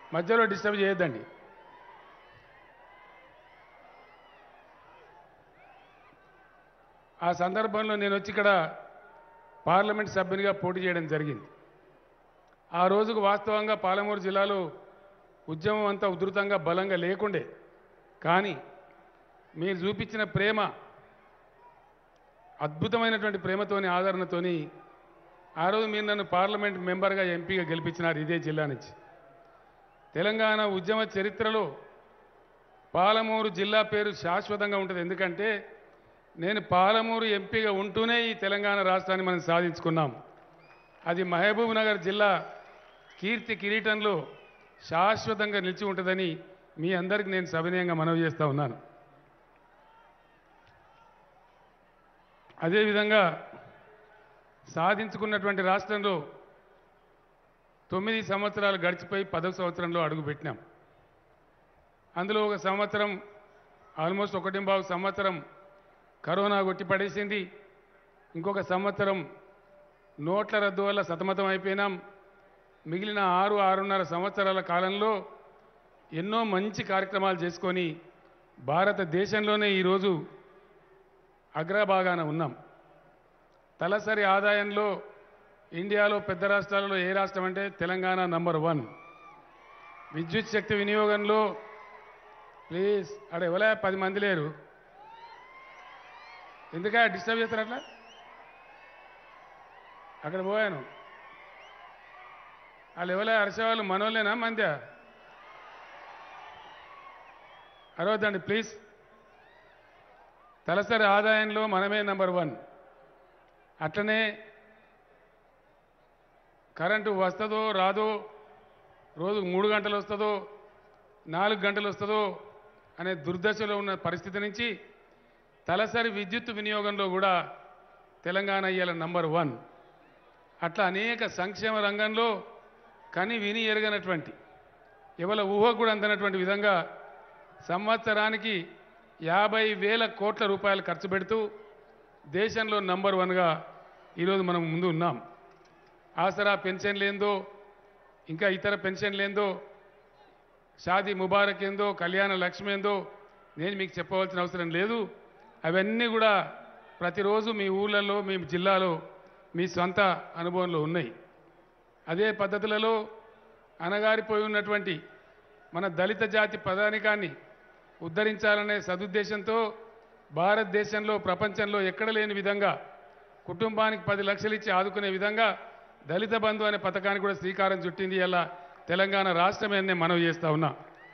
మధ్యలో డిస్టర్బ్ చేయొద్దండి ఆ సందర్భంలో నేను వచ్చి ఇక్కడ పార్లమెంట్ సభ్యునిగా పోటీ చేయడం జరిగింది ఆ రోజుకు వాస్తవంగా పాలమూరు జిల్లాలో ఉద్యమం అంతా ఉధృతంగా బలంగా లేకుండే కానీ మీరు చూపించిన ప్రేమ అద్భుతమైనటువంటి ప్రేమతోని ఆదరణతోని ఆ రోజు మీరు నన్ను పార్లమెంట్ మెంబర్గా ఎంపీగా గెలిపించినారు ఇదే జిల్లా నుంచి తెలంగాణ ఉద్యమ చరిత్రలో పాలమూరు జిల్లా పేరు శాశ్వతంగా ఉంటుంది ఎందుకంటే నేను పాలమూరు ఎంపీగా ఉంటూనే ఈ తెలంగాణ రాష్ట్రాన్ని మనం సాధించుకున్నాం అది మహబూబ్ నగర్ జిల్లా కీర్తి కిరీటంలో శాశ్వతంగా నిలిచి ఉంటుందని మీ అందరికి నేను సవినయంగా మనవి చేస్తూ ఉన్నాను అదేవిధంగా సాధించుకున్నటువంటి రాష్ట్రంలో తొమ్మిది సంవత్సరాలు గడిచిపోయి పదవ సంవత్సరంలో అడుగుపెట్టినాం అందులో ఒక సంవత్సరం ఆల్మోస్ట్ ఒకటింబావు సంవత్సరం కరోనా కొట్టి పడేసింది ఇంకొక సంవత్సరం నోట్ల రద్దు వల్ల సతమతం అయిపోయినాం మిగిలిన ఆరు ఆరున్నర సంవత్సరాల కాలంలో ఎన్నో మంచి కార్యక్రమాలు చేసుకొని భారతదేశంలోనే ఈరోజు అగ్రభాగాన ఉన్నాం తలసరి ఆదాయంలో ఇండియాలో పెద్ద రాష్ట్రాలలో ఏ రాష్ట్రం అంటే తెలంగాణ నంబర్ వన్ విద్యుత్ శక్తి వినియోగంలో ప్లీజ్ అక్కడ ఎవలే పది మంది లేరు ఎందుక డిస్టర్బ్ చేస్తారు అట్లా అక్కడ పోయాను వాళ్ళు ఎవలే అరిసేవాళ్ళు మనోళ్ళేనా మంద్యా అరవద్దండి ప్లీజ్ తలసరి ఆదాయంలో మనమే నంబర్ వన్ అట్లనే కరెంటు వస్తుందో రాదో రోజు మూడు గంటలు వస్తుందో నాలుగు గంటలు వస్తుందో అనే దుర్దశలో ఉన్న పరిస్థితి నుంచి తలసరి విద్యుత్ వినియోగంలో కూడా తెలంగాణ ఇయ్యాల నంబర్ వన్ అట్లా అనేక సంక్షేమ రంగంలో కని విని ఎరగనటువంటి ఎవల ఊహకు కూడా అందనటువంటి విధంగా సంవత్సరానికి యాభై వేల కోట్ల రూపాయలు ఖర్చు పెడుతూ దేశంలో నంబర్ వన్గా ఈరోజు మనం ముందు ఉన్నాం ఆసరా పెన్షన్ లేందో ఇంకా ఇతర పెన్షన్ లేందో షాదీ ముబారక్ ఏందో కళ్యాణ లక్ష్మి ఏందో నేను మీకు చెప్పవలసిన అవసరం లేదు అవన్నీ కూడా ప్రతిరోజు మీ ఊళ్ళల్లో మీ జిల్లాలో మీ సొంత అనుభవంలో ఉన్నాయి అదే పద్ధతులలో అనగారిపోయి ఉన్నటువంటి మన దళిత జాతి ప్రధానికాన్ని ఉద్ధరించాలనే సదుద్దేశంతో భారతదేశంలో ప్రపంచంలో ఎక్కడ లేని విధంగా కుటుంబానికి పది లక్షలు ఇచ్చి ఆదుకునే విధంగా దళిత బంధు అనే పథకానికి కూడా శ్రీకారం చుట్టింది ఇలా తెలంగాణ రాష్ట్రమే అని నేను మనవి చేస్తా ఉన్నా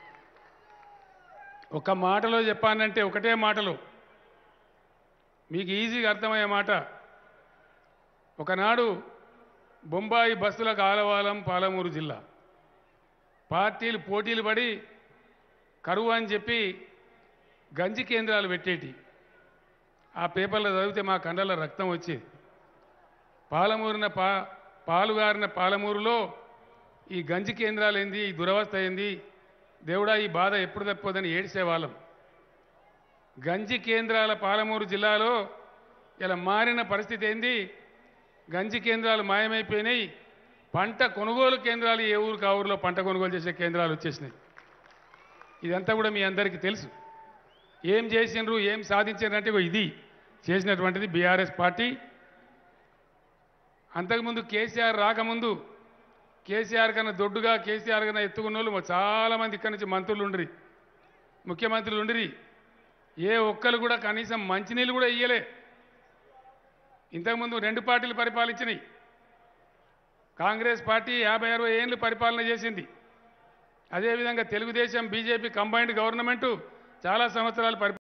ఒక మాటలో చెప్పానంటే ఒకటే మాటలో మీకు ఈజీగా అర్థమయ్యే మాట ఒకనాడు బొంబాయి బస్సులకు ఆలవాలం పాలమూరు జిల్లా పార్టీలు పోటీలు పడి కరువు అని చెప్పి గంజి కేంద్రాలు పెట్టేటి ఆ పేపర్లో చదివితే మా కండల రక్తం వచ్చేది పాలమూరిన పా పాలుగారిన పాలమూరులో ఈ గంజి కేంద్రాలు ఏంది ఈ దురవస్థ ఏంది దేవుడా ఈ బాధ ఎప్పుడు తప్పదని ఏడ్చేవాళ్ళం గంజి కేంద్రాల పాలమూరు జిల్లాలో ఇలా మారిన పరిస్థితి ఏంది గంజి కేంద్రాలు మాయమైపోయినాయి పంట కొనుగోలు కేంద్రాలు ఏ ఊరికి ఆ ఊరిలో పంట కొనుగోలు చేసే కేంద్రాలు వచ్చేసినాయి ఇదంతా కూడా మీ అందరికీ తెలుసు ఏం చేసిండ్రు ఏం సాధించారంటే ఇగో ఇది చేసినటువంటిది బీఆర్ఎస్ పార్టీ అంతకుముందు కేసీఆర్ రాకముందు కేసీఆర్ కన్నా దొడ్డుగా కేసీఆర్ కన్నా ఎత్తుకున్న వాళ్ళు చాలామంది ఇక్కడి నుంచి మంత్రులు ఉండిరి ముఖ్యమంత్రులు ఉండిరి ఏ ఒక్కరు కూడా కనీసం మంచినీళ్ళు కూడా ఇయ్యలే ఇంతకుముందు రెండు పార్టీలు పరిపాలించినాయి కాంగ్రెస్ పార్టీ యాభై అరవై ఏళ్ళు పరిపాలన చేసింది అదేవిధంగా తెలుగుదేశం బీజేపీ కంబైన్డ్ గవర్నమెంటు చాలా సంవత్సరాలు పరి